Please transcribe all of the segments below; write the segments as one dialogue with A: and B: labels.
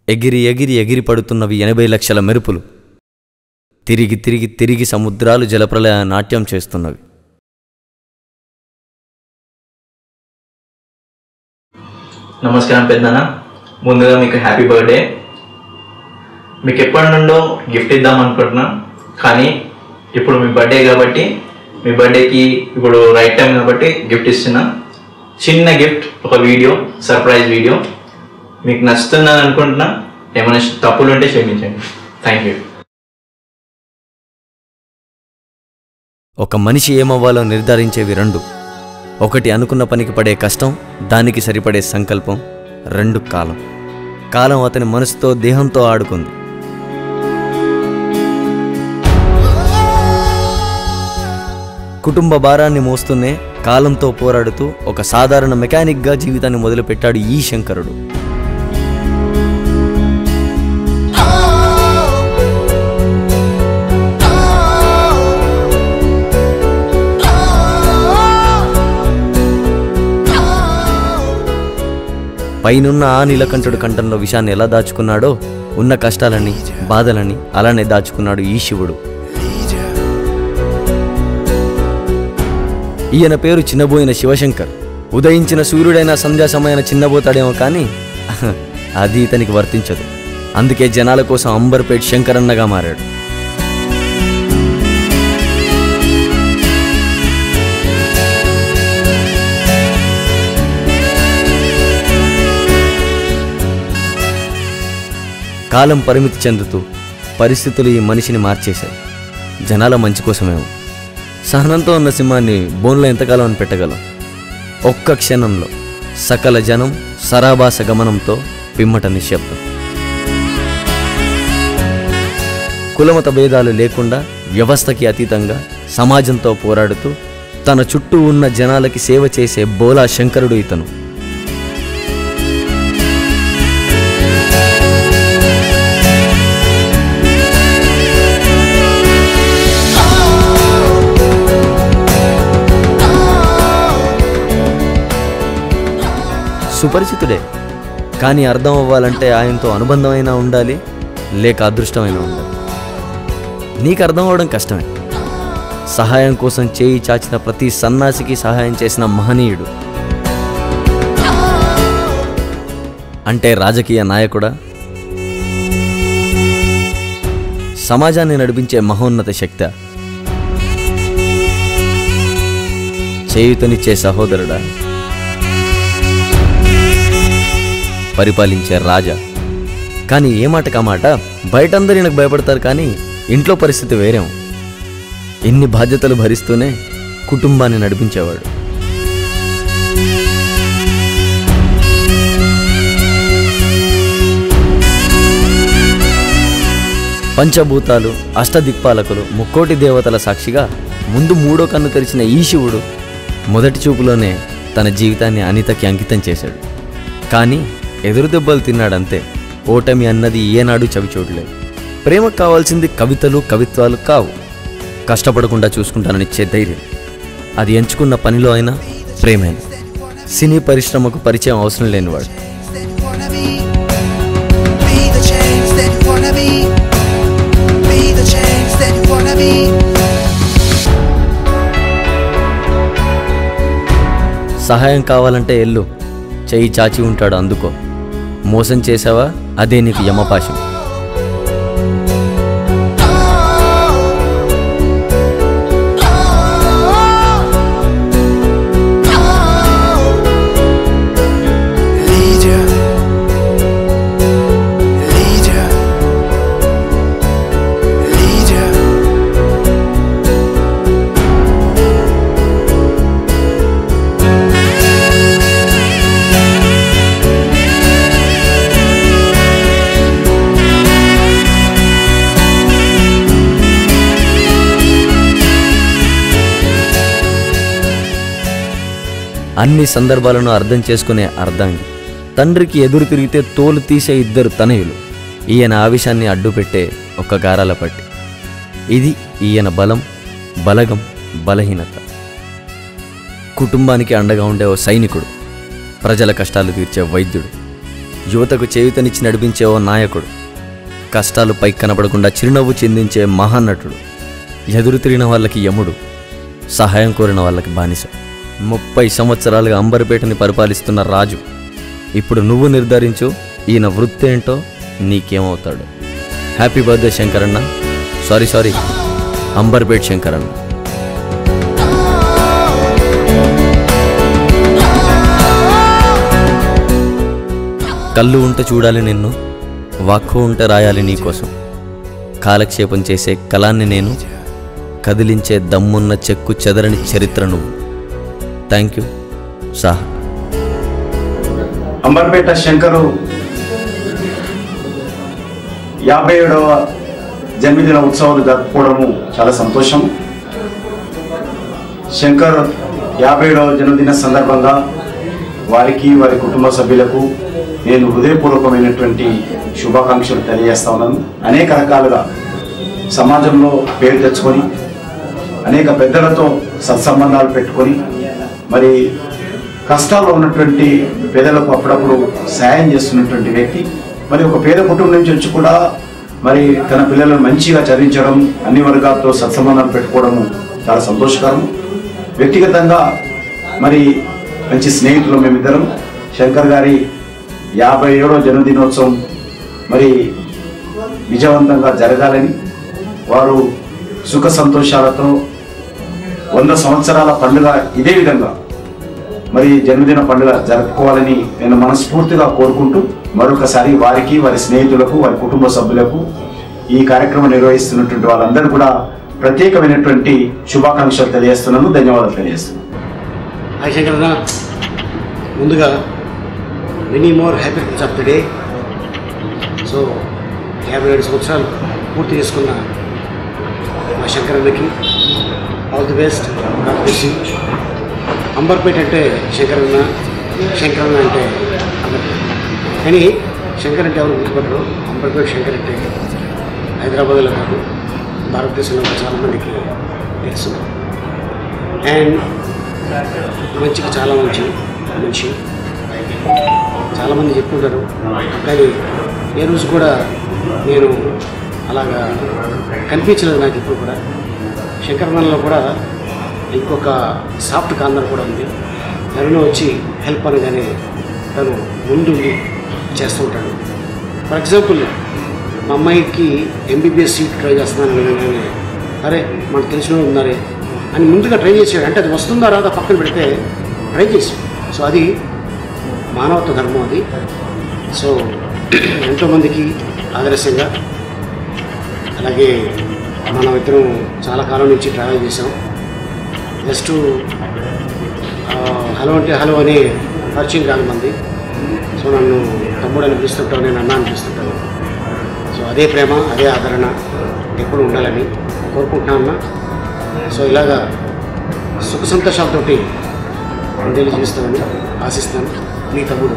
A: ఎగిరి ఎగిరి ఎగిరి పడుతున్నవి ఎనభై లక్షల మెరుపులు తిరిగి తిరిగి తిరిగి సముద్రాలు జలప్రలయ నాట్యం చేస్తున్నవి
B: నమస్కారం పెద్దన ముందుగా మీకు హ్యాపీ బర్త్డే మీకు ఎప్పటి నుండో గిఫ్ట్ ఇద్దాం అనుకుంటున్నా కానీ ఇప్పుడు మీ బర్త్డే కాబట్టి మీ బర్త్డేకి ఇప్పుడు రైట్ టైం కాబట్టి గిఫ్ట్ ఇస్తున్నా చిన్న గిఫ్ట్ ఒక వీడియో సర్ప్రైజ్ వీడియో మీకు నచ్చుతుందని అనుకుంటున్నా ఏమైనా తప్పులు ఉంటే క్షమించండి థ్యాంక్ యూ
A: ఒక మనిషి ఏమవ్వాలో నిర్ధారించేవి రెండు ఒకటి అనుకున్న పనికి పడే కష్టం దానికి సరిపడే సంకల్పం రెండు కాలం కాలం అతని మనసుతో దేహంతో ఆడుకుంది కుటుంబ భారాన్ని మోస్తూనే కాలంతో పోరాడుతూ ఒక సాధారణ మెకానిక్గా జీవితాన్ని మొదలుపెట్టాడు ఈ శంకరుడు పైనున్న ఆ నీలకంఠుడు కంఠంలో విషాన్ని ఎలా దాచుకున్నాడో ఉన్న కష్టాలని బాధలని అలానే దాచుకున్నాడు ఈ శివుడు ఈయన పేరు చిన్నబోయిన శివశంకర్ ఉదయించిన సూర్యుడైన సంధ్యా సమయాన చిన్నబోతాడేమో కానీ అది ఇతనికి వర్తించదు అందుకే జనాల కోసం అంబర్పేట్ శంకరన్నగా మారాడు కాలం పరిమితి చెందుతూ పరిస్థితులు ఈ మనిషిని మార్చేశాయి జనాల మంచి కోసమేమో సహనంతో ఉన్న సింహాన్ని బోన్లో ఎంతకాలం అని పెట్టగలం ఒక్క క్షణంలో సకల జనం సరాభాస గమనంతో పిమ్మట నిశ్శబ్దం కులమత భేదాలు లేకుండా వ్యవస్థకి అతీతంగా సమాజంతో పోరాడుతూ తన చుట్టూ ఉన్న జనాలకి సేవ చేసే బోలా శంకరుడు ఇతను సుపరిచితుడే కానీ అర్థం అవ్వాలంటే ఆయనతో అనుబంధమైనా ఉండాలి లేక అదృష్టమైనా ఉండాలి నీకు అర్థం అవ్వడం కష్టమే సహాయం కోసం చేయి చాచిన ప్రతి సన్నాసికి సహాయం చేసిన మహనీయుడు అంటే రాజకీయ నాయకుడా సమాజాన్ని నడిపించే మహోన్నత శక్తి చేయుతనిచ్చే సహోదరుడా పరిపాలించే రాజా కానీ ఏ మాట కామాట బయటందరూ ఈయనకు భయపడతారు కానీ ఇంట్లో పరిస్థితి వేరేం ఎన్ని బాధ్యతలు భరిస్తూనే కుటుంబాన్ని నడిపించేవాడు పంచభూతాలు అష్టదిక్పాలకులు ముక్కోటి దేవతల సాక్షిగా ముందు మూడో కన్ను తెరిచిన ఈ శివుడు మొదటి చూపులోనే తన జీవితాన్ని అనితకి అంకితం చేశాడు కానీ ఎదురు దెబ్బలు తిన్నాడంతే ఓటమి అన్నది ఏనాడు చవి చూడలేదు ప్రేమకు కావాల్సింది కవితలు కవిత్వాలు కావు కష్టపడకుండా చూసుకుంటాననిచ్చే ధైర్యం అది ఎంచుకున్న పనిలో అయినా ప్రేమైన సినీ పరిశ్రమకు పరిచయం అవసరం లేనివాడు
C: that you wanna be. Be the change that you wanna be. Be the change that you wanna be.
A: సహాయం కావాలంటే ఎల్లు చెయ్యి చాచి ఉంటాడు అందుకో మోసం చేసావా అదే నీకు యమపాశం
C: Lead ya. Lead ya. Lead ya.
A: అన్ని సందర్భాలను అర్థం చేసుకునే అర్ధాంగి తండ్రికి ఎదురు తిరిగితే తోలు తీసే ఇద్దరు తనయులు ఈయన ఆవేశాన్ని అడ్డుపెట్టే ఒక గారాల పట్టి ఇది ఈయన బలం బలగం బలహీనత కుటుంబానికి అండగా ఉండే ఓ సైనికుడు ప్రజల కష్టాలు తీర్చే వైద్యుడు యువతకు చేయుతనిచ్చి నడిపించే ఓ నాయకుడు కష్టాలు పైకి కనబడకుండా చిరునవ్వు చిందించే మహానటుడు ఎదురు తిరిగిన వాళ్ళకి యముడు సహాయం కోరిన వాళ్ళకి బానిస ముప్పై సంవత్సరాలుగా అంబర్పేటని పరిపాలిస్తున్న రాజు ఇప్పుడు నువ్వు నిర్ధారించు ఈయన వృత్తి ఏంటో నీకేమవుతాడు happy birthday Shankaranna sorry sorry Amberpet Shankaranna కళ్ళు ఉంటే చూడాలి నిన్ను వాక్కు ఉంటే రాయాలి నీకోసం కాలక్షేపం చేసే కళాన్ని నేను కదిలించే దమ్మున్న చెక్కు చెదరని చరిత్ర నువ్వు థ్యాంక్ యూ సాహా
D: అంబర్పేట శంకరు యాభై ఏడవ జన్మదిన ఉత్సవాలు జరుపుకోవడము చాలా సంతోషం శంకర్ యాభై ఏడవ జన్మదిన సందర్భంగా వారికి వారి కుటుంబ సభ్యులకు నేను హృదయపూర్వకమైనటువంటి శుభాకాంక్షలు తెలియజేస్తా ఉన్నాను అనేక రకాలుగా సమాజంలో పేరు తెచ్చుకొని అనేక పెద్దలతో సత్సంబంధాలు పెట్టుకొని మరి కష్టాల్లో ఉన్నటువంటి పేదలకు అప్పుడప్పుడు సాయం చేస్తున్నటువంటి వ్యక్తి మరి ఒక పేద కుటుంబం నుంచి వచ్చి కూడా మరి తన పిల్లలను మంచిగా చదివించడం అన్ని వర్గాలతో సత్సంబంధాలు పెట్టుకోవడము చాలా సంతోషకరం వ్యక్తిగతంగా మరి మంచి స్నేహితులు మేమిద్దరం శంకర్ గారి యాభై ఏడో జన్మదినోత్సవం మరి విజయవంతంగా జరగాలని వారు సుఖ సంతోషాలతో వంద సంవత్సరాల పండుగ ఇదే విధంగా మరి జన్మదిన పండుగ జరుపుకోవాలని నేను మనస్ఫూర్తిగా కోరుకుంటూ మరొకసారి వారికి వారి స్నేహితులకు వారి కుటుంబ సభ్యులకు ఈ కార్యక్రమం నిర్వహిస్తున్నటువంటి వాళ్ళందరూ కూడా ప్రత్యేకమైనటువంటి శుభాకాంక్షలు తెలియజేస్తున్నాను ధన్యవాదాలు తెలియజేస్తున్నాను
E: హాయ్ శంకరన్న ముందుగా many more happy returns of the day so యాభై ఏడు సంవత్సరాలు పూర్తి చేసుకున్న మా శంకరన్నకి all the best God bless you Amberpet అంటే శంకరన్న శంకరన్న అంటే అంబర్పేట కానీ శంకర్ అంటే ఎవరు గుర్తుపట్టరు అంబర్పేట శంకర్ అంటే హైదరాబాద్లో కాదు భారతదేశంలో కూడా చాలామందికి తెలుసు అండ్ మంచికి చాలా మంచి మనిషి చాలామంది చెప్పుకుంటారు కానీ ఏ రోజు కూడా నేను అలాగా కనిపించలేదు నాకు ఇప్పుడు కూడా శంకరమణలో కూడా ఇంకొక సాఫ్ట్ కార్నర్ కూడా ఉంది ఎవరైనా వచ్చి హెల్ప్ అనగానే తను ముందుండి చేస్తూ ఉంటాడు ఫర్ ఎగ్జాంపుల్ మా అమ్మాయికి ఎంబీబీఎస్ సీట్ ట్రై చేస్తున్నాను అనగానే అరే మనకు తెలిసిన వాళ్ళు ఉన్నారే అని ముందుగా ట్రై చేసాడు అంటే అది వస్తుందా రాదా పక్కన పెడితే ట్రై చేసి సో అది మానవత్వ ధర్మం అది సో ఎంతోమందికి ఆదర్శంగా అలాగే మనం ఇద్దరం చాలా కాలం నుంచి ట్రావెల్ చేసాం జస్ట్ ఆ, హలో అంటే హలో అని పరిచయం కాదు మంది సో నన్ను తమ్ముడు అని పిలుస్తుంటాను నేను అన్న అని పిలుస్తుంటాను సో అదే ప్రేమ అదే ఆదరణ ఎప్పుడు ఉండాలని కోరుకుంటున్నాను అన్న సో ఇలాగా సుఖ సంతోషాలతోటి అందరినీ జీవిస్తామని ఆశిస్తాను మీ తమ్ముడు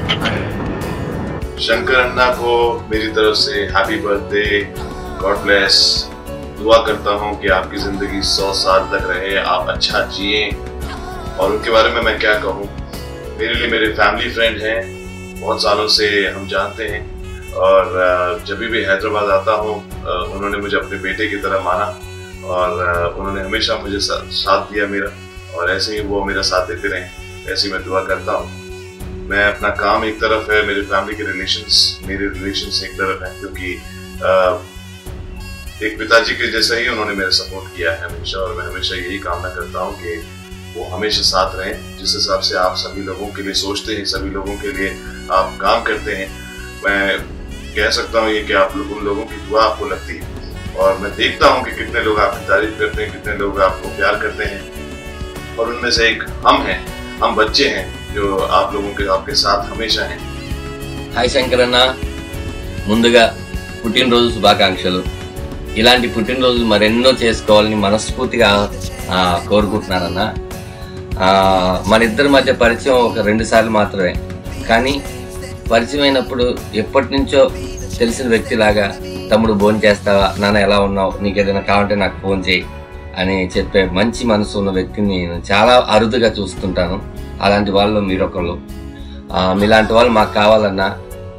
F: शंकर अन्ना को मेरी तरफ से हैप्पी बर्थडे गॉड ब्लेस दुआ करता हूँ कि आपकी जिंदगी सौ साल तक रहे आप अच्छा जिए और उनके बारे में मैं क्या कहूँ मेरे लिए मेरे फैमिली फ्रेंड हैं बहुत सालों से हम जानते हैं और अ, जब भी हैदराबाद आता हूँ अ, उन्होंने मुझे अपने बेटे की तरह माना और अ, उन्होंने हमेशा मुझे सा- साथ दिया मेरा और ऐसे ही वो मेरा साथ देते रहे ऐसे ही मैं दुआ करता हूँ मैं अपना काम एक तरफ है मेरे फैमिली के रिलेशंस मेरे रिलेशंस एक तरफ है क्योंकि अ, एक पिताजी के जैसा ही उन्होंने मेरा सपोर्ट किया है हमेशा और मैं हमेशा यही कामना करता हूँ कि वो हमेशा साथ रहें जिस हिसाब से आप सभी लोगों के लिए सोचते हैं सभी लोगों के लिए आप काम करते हैं मैं कह सकता हूँ ये कि आप लोग उन लोगों की दुआ आपको लगती है और मैं देखता हूँ कि कितने लोग आपकी तारीफ करते हैं कितने लोग आपको प्यार करते हैं और उनमें से एक हम हैं हम बच्चे हैं जो आप लोगों के आपके साथ हमेशा हैं
G: హాయ్ శంకరన్న ముందుగా పుట్టినరోజు శుభాకాంక్షలు ఇలాంటి పుట్టినరోజులు మరెన్నో చేసుకోవాలని మనస్ఫూర్తిగా ఆ, కోరుకుంటున్నానన్న ఆ, మన ఇద్దరి మధ్య పరిచయం ఒక రెండు సార్లు మాత్రమే కానీ పరిచయం అయినప్పుడు ఎప్పటి నుంచో తెలిసిన వ్యక్తిలాగా తమ్ముడు భోజనం చేస్తావా నాన్న ఎలా ఉన్నావు నీకు ఏదైనా కావాలంటే నాకు ఫోన్ చేయి అని చెప్పే మంచి మనసు ఉన్న వ్యక్తిని నేను చాలా అరుదుగా చూస్తుంటాను అలాంటి వాళ్ళు మీరొకరు ఆ, మీలాంటి వాళ్ళు మాకు కావాలన్నా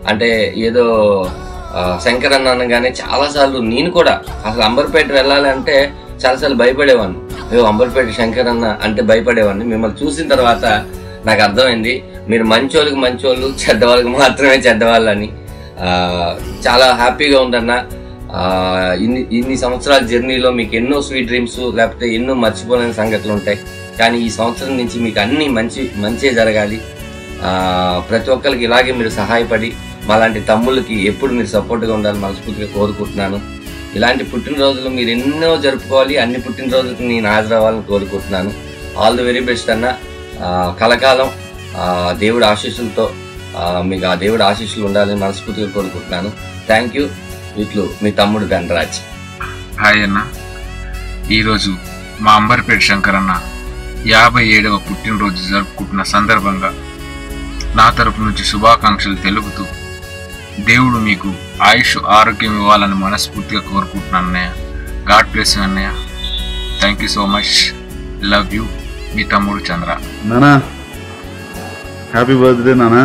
G: అంటే ఏదో ఆ, శంకర్ అన్న అనగానే చాలాసార్లు నేను కూడా అసలు అంబర్పేట వెళ్ళాలంటే చాలాసార్లు భయపడేవాడిని అయ్యో అంబర్పేట శంకర్ అన్న అంటే భయపడేవాడిని మిమ్మల్ని చూసిన తర్వాత నాకు అర్థమైంది మీరు మంచోళ్ళకి మంచోళ్ళు చెడ్డవాళ్ళకి మాత్రమే చెడ్డవాళ్ళని ఆ, చాలా హ్యాపీగా ఉందన్న ఆ, ఇన్ని ఇన్ని సంవత్సరాల జర్నీలో మీకు ఎన్నో స్వీట్ డ్రీమ్స్ లేకపోతే ఎన్నో మర్చిపోలేని సంగతులు ఉంటాయి కానీ ఈ సంవత్సరం నుంచి మీకు అన్ని మంచి మంచి జరగాలి ఆ, ప్రతి ఒక్కరికి ఇలాగే మీరు సహాయపడి మాలాంటి తమ్ముళ్ళకి ఎప్పుడు మీరు సపోర్ట్గా ఉండాలని మనస్ఫూర్తిగా కోరుకుంటున్నాను ఇలాంటి పుట్టినరోజులు మీరు ఎన్నో జరుపుకోవాలి అన్ని పుట్టినరోజులకు నేను హాజరవ్వాలని కోరుకుంటున్నాను ఆల్ ది వెరీ బెస్ట్ అన్న ఆ, కలకాలం ఆ, దేవుడి ఆశీస్సులతో ఆ, మీకు ఆ దేవుడి ఆశీస్సులు ఉండాలని మనస్ఫూర్తిగా కోరుకుంటున్నాను థ్యాంక్ యూ ఇట్లు మీ తమ్ముడు ధనరాజ్
H: హాయ్ అన్న ఈరోజు మా అంబర్పేట శంకర్ అన్న యాభై ఏడవ పుట్టినరోజు జరుపుకుంటున్న సందర్భంగా నా తరపు నుంచి శుభాకాంక్షలు తెలుపుతూ దేవుడు మీకు ఆయుష్ ఆరోగ్యం ఇవ్వాలని మనస్ఫూర్తిగా కోరుకుంటున్నాను అన్నయ్య గాడ్ బ్లెస్ అన్నయ్య thank you so much love you మీ తమ్ముడు చంద్ర
I: నానా హ్యాపీ బర్త్డే నానా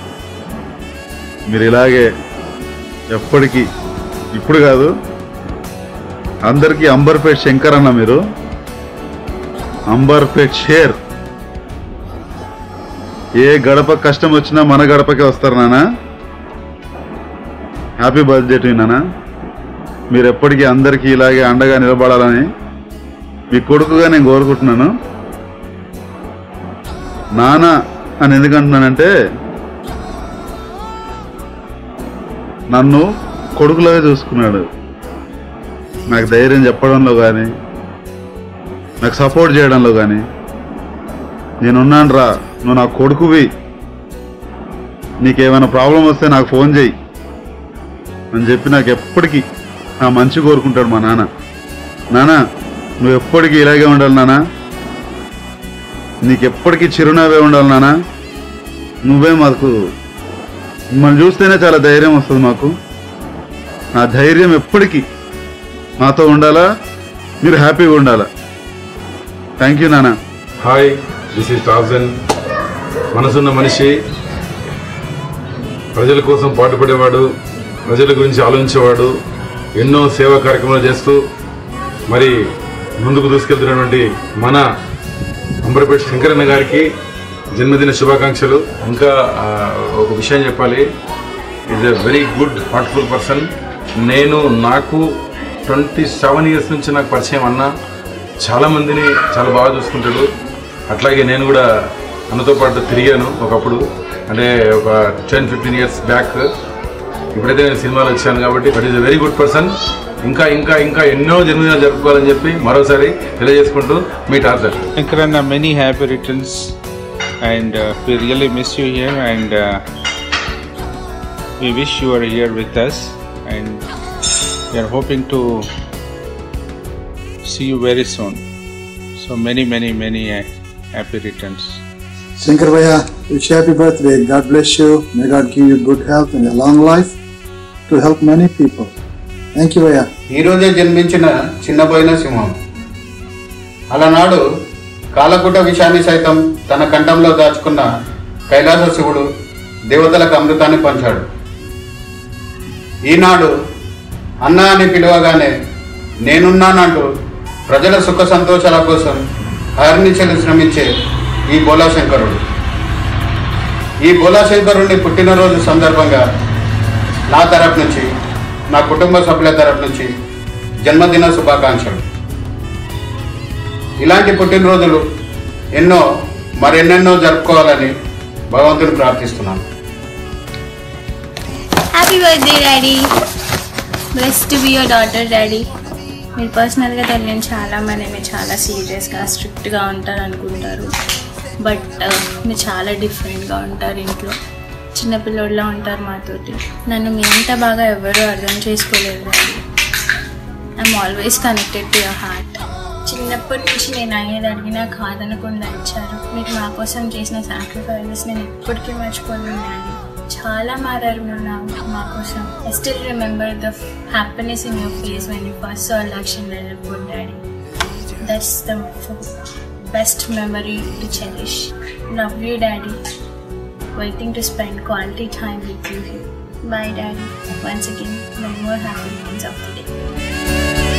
I: మీరు ఇలాగే ఎప్పటికీ ఇప్పుడు కాదు అందరికీ అంబర్పేట్ శంకర్ అన్న మీరు అంబర్పేట్ షేర్ ఏ గడప కష్టం వచ్చినా మన గడపకే వస్తారు నానా హ్యాపీ బర్త్డే టు నానా మీరు ఎప్పటికీ అందరికీ ఇలాగే అండగా నిలబడాలని మీ కొడుకుగా నేను కోరుకుంటున్నాను నాన్న అని ఎందుకంటున్నానంటే నన్ను కొడుకులాగా చూసుకున్నాడు నాకు ధైర్యం చెప్పడంలో కానీ నాకు సపోర్ట్ చేయడంలో కానీ నేనున్నాను రా నువ్వు నా కొడుకువి నీకేమైనా ప్రాబ్లం వస్తే నాకు ఫోన్ చేయి అని చెప్పి నాకు ఎప్పటికీ నా మంచి కోరుకుంటాడు మా నాన్న నాన్న నువ్వు ఎప్పటికీ ఇలాగే ఉండాలి నాన్న నీకు ఎప్పటికీ చిరునవ్వే ఉండాలి నాన్న నువ్వే మాకు మిమ్మల్ని చూస్తేనే చాలా ధైర్యం వస్తుంది మాకు ఆ ధైర్యం ఎప్పటికీ మాతో ఉండాలా మీరు హ్యాపీగా ఉండాలా థ్యాంక్ యూ నాన్న
J: హాయ్ దిస్ ఇస్ టార్జన్ మనసున్న మనిషి ప్రజల కోసం పాటుపడేవాడు ప్రజల గురించి ఆలోచించేవాడు ఎన్నో సేవా కార్యక్రమాలు చేస్తూ మరి ముందుకు దూసుకెళ్తున్నటువంటి మన అంబరపేట శంకరన్న గారికి జన్మదిన శుభాకాంక్షలు ఇంకా ఆ, ఒక విషయం చెప్పాలి is a very good heartful person నేను నాకు ట్వంటీ సెవెన్ ఇయర్స్ నుంచి నాకు పరిచయం అన్న చాలామందిని చాలా బాగా చూసుకుంటాడు అట్లాగే నేను కూడా అన్నతో పాటు తిరిగాను ఒకప్పుడు అంటే ఒక టెన్ ఫిఫ్టీన్ ఇయర్స్ బ్యాక్ ఇప్పుడైతే నేను సినిమాలు వచ్చాను కాబట్టి but is a very good person ఇంకా ఇంకా ఇంకా ఎన్నో జన్మదినాలు జరుపుకోవాలని చెప్పి మరోసారి తెలియజేసుకుంటూ మీ torture
K: Shankarana, many happy returns, and uh, we really miss you here, and uh, we wish you are here with us, and we are hoping to see you very soon. So many, many, many uh, happy returns.
L: Shankar Bhaiya, wish you happy birthday. God bless you. May God give you good health and a long life to help many people. Thank you, Bhaiya.
M: ఈ రోజే జన్మించిన చిన్నపోయిన సింహం అలనాడు కాలకూట విషాన్ని సైతం తన కంఠంలో దాచుకున్న కైలాస శివుడు దేవతలకు అమృతాన్ని పంచాడు ఈనాడు అన్న అని పిలవగానే నేనున్నానంటూ ప్రజల సుఖ సంతోషాల కోసం హరినిచలు శ్రమించే ఈ బోలాశంకరుడు ఈ బోలాశంకరుడిని పుట్టినరోజు సందర్భంగా నా తరపు నుంచి నా కుటుంబ సభ్యుల తరపు నుంచి జన్మదిన శుభాకాంక్షలు ఇలాంటి పుట్టినరోజులు ఎన్నో మరెన్నెన్నో జరుపుకోవాలని భగవంతుని ప్రార్థిస్తున్నాను
N: happy birthday daddy bless to be your daughter daddy మీరు పర్సనల్గా తెలియని చాలా మంది మీరు చాలా సీరియస్గా స్ట్రిక్ట్గా ఉంటారు అనుకుంటారు బట్ మీరు చాలా డిఫరెంట్గా ఉంటారు ఇంట్లో చిన్నపిల్లోడ్లా ఉంటారు మాతోటి నన్ను మీ అంత బాగా ఎవరు అర్థం చేసుకోలేరు daddy I'm always connected to your heart చిన్నప్పటి నుంచి నేను అయ్యేది అడిగినా కాదనకుండా ఇచ్చారు మీరు మా కోసం చేసిన సాక్రిఫైజెస్ నేను ఎప్పటికీ మర్చిపోలేను డాడీ చాలా మారారు మీరు నా మా కోసం I still remember the happiness in your face when you first saw లక్ష్యం వెళ్ళిపోయి daddy that's the best memory to cherish love you daddy waiting to spend quality time with you here. Bye, Daddy. Once again, many more happy returns of the day.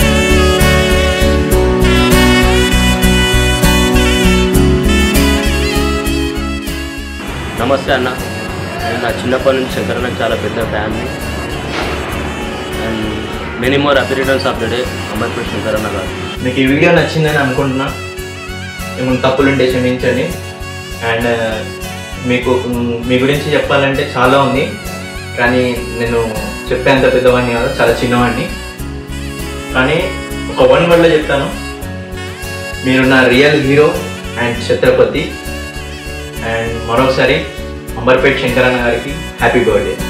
O: నమస్తే అన్న నేను నా చిన్నప్పటి నుంచి శంకరన్నకు చాలా పెద్ద family and many more happy returns of the day Amberpet Shankaranna garu
B: మీకు ఈ వీడియో నచ్చిందని అనుకుంటున్నా ఏమైనా తప్పులుంటే క్షమించండి అండ్ మీకు మ్, మీ గురించి చెప్పాలంటే చాలా ఉంది కానీ నేను చెప్పేంత పెద్దవాడిని కాదు చాలా చిన్నవాడిని కానీ ఒక వన్ వర్డ్లో చెప్తాను మీరు నా real hero and Chhatrapati and మరోసారి అంబర్పేట్ శంకరన్న గారికి హ్యాపీ బర్త్డే